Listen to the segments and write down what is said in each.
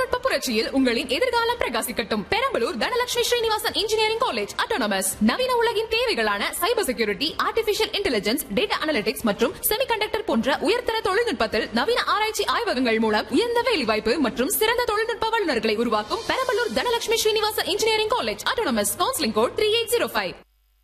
தொழில்நுட்ப புரட்சியில் உங்களின் எதிர்காலம் பிரகாசிக்கட்டும் Perambalur Dhanalakshmi Srinivasan engineering college autonomous நவீன உலகின் தேவைகளான cyber security artificial intelligence data analytics மற்றும் செமிகண்டக்டர் போன்ற உயர்தர தொழில்நுட்பத்தில் நவீன ஆராய்ச்சி ஆய்வகங்கள் மூலம் உயர்ந்த வேலைவாய்ப்பு மற்றும் சிறந்த தொழில்நுட்ப வல்லுநர்களை உருவாக்கும் Perambalur Dhanalakshmi Srinivasan engineering college autonomous counselling code three eight zero five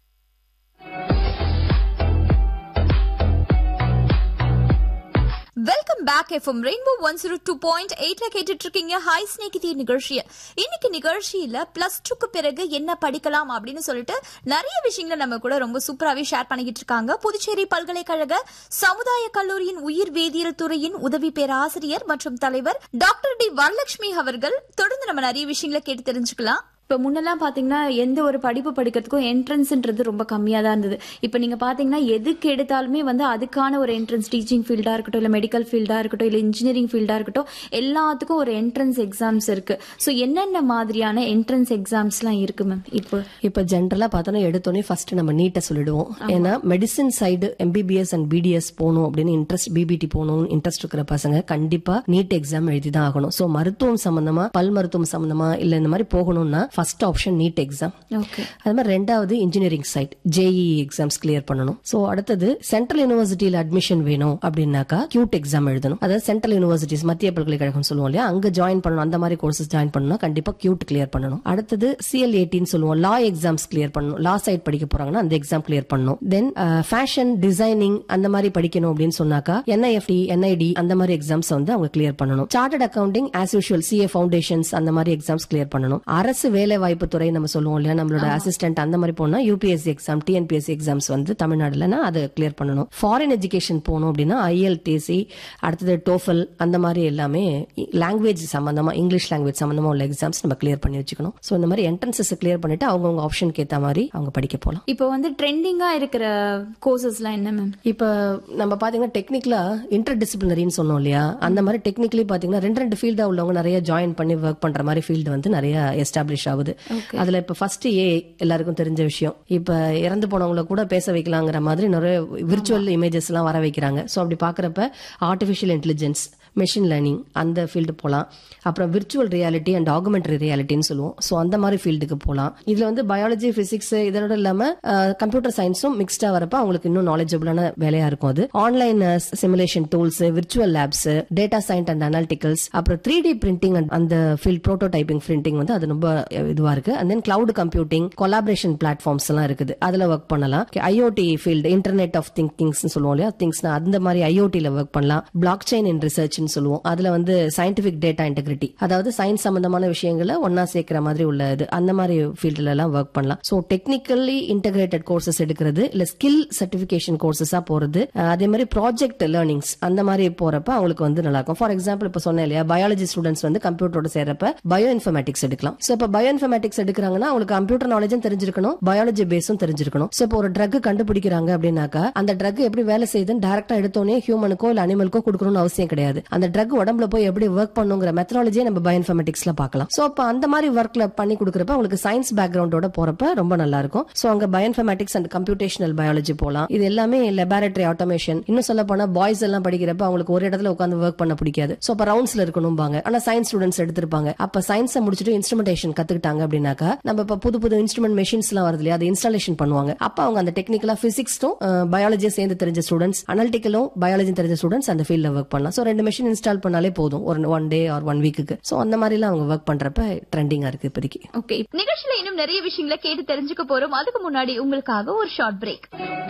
welcome back FM rainbow one zero two point எயிட்ல கேட்டுட்டு இருக்கீங்க ஹாய் ஸ்நேகிதி நிகழ்ச்சியை இன்னைக்கு நிகழ்ச்சியில பிளஸ் டூக்கு பிறகு என்ன படிக்கலாம் அப்படின்னு சொல்லிட்டு நிறைய விஷயங்களை நம்ம கூட ரொம்ப சூப்பராகவே ஷேர் பண்ணிக்கிட்டு இருக்காங்க புதுச்சேரி பல்கலைக்கழக சமுதாய கல்லூரியின் உயிர் வேதியியல் துறையின் உதவி பேராசிரியர் மற்றும் தலைவர் டாக்டர் டி வரலட்சுமி அவர்கள் தொடர்ந்து நம்ம நிறைய விஷயங்களை கேட்டு தெரிஞ்சுக்கலாம் இப்போ முன்னெல்லாம் பார்த்தீங்கன்னா எந்த ஒரு படிப்பு படிக்கிறதுக்கும் என்ட்ரன்ஸ்ன்றது ரொம்ப கம்மியாக தான் இருந்தது இப்போ நீங்கள் பார்த்தீங்கன்னா எதுக்கு எடுத்தாலுமே வந்து அதுக்கான ஒரு என்ட்ரன்ஸ் டீச்சிங் ஃபீல்டாக இருக்கட்டும் இல்லை மெடிக்கல் ஃபீல்டாக இருக்கட்டும் இல்லை இன்ஜினியரிங் ஃபீல்டாக இருக்கட்டும் எல்லாத்துக்கும் ஒரு என்ட்ரன்ஸ் எக்ஸாம்ஸ் இருக்கு ஸோ என்னென்ன மாதிரியான என்ட்ரன்ஸ் எக்ஸாம்ஸ்லாம் இருக்கு மேம் இப்போ இப்ப ஜென்ரலா பார்த்தோன்னா எடுத்தோடனே ஃபர்ஸ்ட் நம்ம நீட்டை சொல்லிடுவோம் ஏன்னா medicine side MBBS and BDS போகணும் அப்படின்னு இன்ட்ரெஸ்ட் பிபிடி போகணும் இன்ட்ரெஸ்ட் இருக்கிற பசங்க கண்டிப்பா நீட் எக்ஸாம் எழுதி தான் ஆகணும் சோ மருத்துவம் சம்பந்தமா பல் மருத்துவம் சம்பந்தமா இல்ல இந்த மாதிரி போகணும்னா first option NEET exam okay அது மாதிரி ரெண்டாவது engineering side JEE exams clear பண்ணணும் சோ அடுத்தது சென்ட்ரல் யூனிவர்சிட்டியில அட்மிஷன் வேணும் அப்படின்னாக்கா கியூட் எக்ஸாம் எழுதணும் அதாவது சென்ட்ரல் யூனிவர்சிட்டிஸ் மத்திய பல்கலைக்கழகம் சொல்லுவோம் இல்லையா அங்க ஜாயின் பண்ணணும் அந்த மாதிரி கோர்சஸ் ஜாயின் பண்ணணும் கண்டிப்பா கியூட் கிளியர் பண்ணணும் அடுத்தது சிஎல் எயிட்டின்னு சொல்லுவோம் லா எக்ஸாம்ஸ் கிளியர் பண்ணணும் லா சைட் படிக்க போறாங்கன்னா அந்த எக்ஸாம் கிளியர் பண்ணணும் தென் ஃபேஷன் டிசைனிங் அந்த மாதிரி படிக்கணும் அப்படின்னு சொன்னாக்கா என்ஐஎஃப்டி என்ஐடி அந்த மாதிரி எக்ஸாம்ஸ் வந்து அவங்க கிளியர் பண்ணணும் chartered accounting as usual CA foundations அந்த மாதிரி எக்ஸாம்ஸ் கிளியர் பண்ணணும் அரசு வேலை வாய்ப்பு துறை நம்ம சொல்லுவோம் இல்லையா நம்மளோட அசிஸ்டன்ட் அந்த மாதிரி போனா யூபிஎஸ்சி எக்ஸாம் டிஎன்பிஎஸ்சி எக்ஸாம்ஸ் வந்து தமிழ்நாடுலனா அதை கிளியர் பண்ணணும் ஃபாரின் எஜுகேஷன் போகணும் அப்படின்னா ஐஎல்டிசி அடுத்தது டோஃபல் அந்த மாதிரி எல்லாமே லாங்குவேஜ் சம்பந்தமா இங்கிலீஷ் லாங்குவேஜ் சம்பந்தமா உள்ள எக்ஸாம்ஸ் நம்ம கிளியர் பண்ணி வச்சுக்கணும் ஸோ இந்த மாதிரி என்ட்ரன்சஸ் கிளியர் பண்ணிட்டு அவங்கவுங்க ஆப்ஷனுக்கு ஏற்ற மாதிரி அவங்க படிக்க போகலாம் இப்போ வந்து ட்ரெண்டிங்காக இருக்கிற கோர்சஸ்லாம் என்ன மேம் இப்ப நம்ம பாத்தீங்கன்னா டெக்னிக்கலா இன்டர் டிசிப்ளினரின்னு சொன்னோம் இல்லையா அந்த மாதிரி டெக்னிக்கலி பாத்தீங்கன்னா ரெண்டு ரெண்டு ஃபீல்டா உள்ளவங்க நிறைய ஜாயின் பண்ணி ஒர்க் பண்ற மாதிரி ஃபீல்டு வந்து நிறைய எஸ்டாப்ளிஷ் ஆகுது அதுல இப்ப ஃபர்ஸ்ட் ஏ எல்லாருக்கும் தெரிஞ்ச விஷயம் இப்ப இறந்து போனவங்கள கூட பேச வைக்கலாங்கிற மாதிரி நிறைய விர்ச்சுவல் இமேஜஸ் எல்லாம் வர வைக்கிறாங்க சோ அப்படி பாக்குறப்ப ஆர்டிபிஷியல் இன்டெலிஜென்ஸ் மெஷின் லேர்னிங் அந்த ஃபீல்டு போகலாம் அப்புறம் விர்ச்சுவல் ரியாலிட்டி அண்ட் ஆகுமெண்ட்ரி ரியாலிட்டின்னு சொல்லுவோம் ஸோ அந்த மாதிரி ஃபீல்டுக்கு போகலாம் இதுல வந்து பயாலஜி பிசிக்ஸ் இதோட இல்லாம கம்ப்யூட்டர் சயின்ஸும் மிக்ஸ்டா வரப்ப அவங்களுக்கு இன்னும் நாலேஜபிளான வேலையா இருக்கும் அது online simulation tools virtual labs data science and analyticals அப்புறம் த்ரீ டி பிரிண்டிங் அந்த ஃபீல்ட் ப்ரோட்டோடைப்பிங் பிரிண்டிங் வந்து அது ரொம்ப இதுவா இருக்கு and then cloud computing collaboration platforms எல்லாம் இருக்குது அதுல ஒர்க் பண்ணலாம் IOT field internet of thinkings சொல்லுவோம் இல்லையா திங்ஸ் அந்த மாதிரி ஐஓடில ஒர்க் பண்ணலாம் பிளாக் செயின் இன் ரிசர்ச் சொல்லுவோம் அதுல வந்து சயின்டிபிக் டேட்டா இன்டெகிரிட்டி அதாவது சயின்ஸ் சம்பந்தமான விஷயங்களை ஒன்னா சேர்க்கிற மாதிரி உள்ள இது அந்த மாதிரி ஃபீல்டுல எல்லாம் ஒர்க் பண்ணலாம் சோ டெக்னிக்கலி இன்டகிரேட்டட் கோர்சஸ் எடுக்கிறது இல்ல ஸ்கில் சர்டிபிகேஷன் கோர்சஸா போறது அஹ் அதே மாதிரி ப்ராஜெக்ட் லேர்னிங்ஸ் அந்த மாதிரி போறப்ப அவங்களுக்கு வந்து நல்லா இருக்கும் ஃபார் எக்ஸாம்பிள் இப்ப சொன்னேன் இல்லையா பயாலஜி ஸ்டூடெண்ட்ஸ் வந்து கம்ப்யூட்டரோட சேர்றப்ப பயோ இன்ஃபர்மேட்டிக்ஸ் எடுக்கலாம் சோ இப்ப பயோ இன்ஃபர்மேட்டிக்ஸ் எடுக்கிறாங்கன்னா அவங்களுக்கு கம்ப்யூட்டர் நாலேஜும் தெரிஞ்சிருக்கணும் பயாலஜி பேஸும் தெரிஞ்சிருக்கணும் சோ இப்போ ஒரு ட்ரக் கண்டுபிடிக்கிறாங்க அப்படின்னாக்கா அந்த ட்ரக் எப்படி வேலை செய்யுதுன்னு டேரக்டா எடுத்தோடனே ஹியூமனுக்கோ இல்ல அனிமலுக்கோ கொடுக்கணும்னு அவசியம் கிடையாது அந்த ட்ரக் உடம்புல போய் எப்படி ஒர்க் பண்ணுங்கிற மெத்தனாலஜியை நம்ம பயோ இன்ஃபர்மேட்டிக்ஸ்ல பார்க்கலாம் சோ அப்ப அந்த மாதிரி ஒர்க்ல பண்ணி கொடுக்கறப்ப உங்களுக்கு சயின்ஸ் பேக்ரவுண்டோட போறப்ப ரொம்ப நல்லா இருக்கும் சோ அங்க bioinformatics and computational biology போலாம் இது எல்லாமே லெபார்டரி ஆட்டோமேஷன் இன்னும் சொல்ல போனா பாய்ஸ் எல்லாம் படிக்கிறப்ப அவங்களுக்கு ஒரு இடத்துல உட்காந்து ஒர்க் பண்ண பிடிக்காது சோ அப்ப ரவுண்ட்ஸ்ல இருக்கணும்பாங்க ஆனா சயின்ஸ் ஸ்டூடெண்ட்ஸ் எடுத்திருப்பாங்க அப்ப சயின்ஸை முடிச்சுட்டு இன்ஸ்ட்ருமெண்டேஷன் கத்துக்கிட்டாங்க அப்படின்னாக்கா நம்ம இப்ப புது புது இன்ஸ்ட்ருமெண்ட் மெஷின்ஸ் எல்லாம் வருது இல்லையா அதை இன்ஸ்டாலேஷன் பண்ணுவாங்க அப்ப அவங்க அந்த டெக்னிக்கலா பிசிக்ஸும் பயாலஜியும் சேர்ந்து தெரிஞ்ச ஸ்டூடெண்ட்ஸ் அனலிட்டிக்கலும் பயாலஜி தெரிஞ்ச ஸ்டூடெண்ட்ஸ் அந்த ஃபீல்ட்ல ஒர்க் பண்ணலாம் சோ ரெண்டு மெஷின் இன்ஸ்டால் பண்ணாலே போதும் ஒரு ஒன் டே ஆர் ஒன் வீக்குக்கு சோ அந்த மாதிரி எல்லாம் அவங்க ஒர்க் பண்றப்ப ட்ரெண்டிங்கா இருக்கு இப்போதைக்கு ஓகே நிகழ்ச்சியில இன்னும் நிறைய விஷயங்களை கேட்டு தெரிஞ்சுக்க போறோம் அதுக்கு முன்னாடி உங்களுக்காக ஒரு ஷார்ட் பிரேக்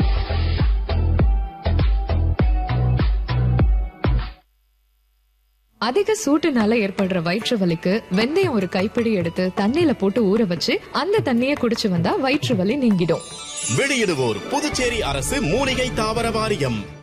அதிக சூட்டுனால ஏற்படுற வயிற்று வலிக்கு வெந்தயம் ஒரு கைப்பிடி எடுத்து தண்ணியில போட்டு ஊற வச்சு அந்த தண்ணியை குடிச்சு வந்தா வயிற்று வலி நீங்கிடும் வெளியிடுவோர் புதுச்சேரி அரசு மூலிகை தாவர வாரியம்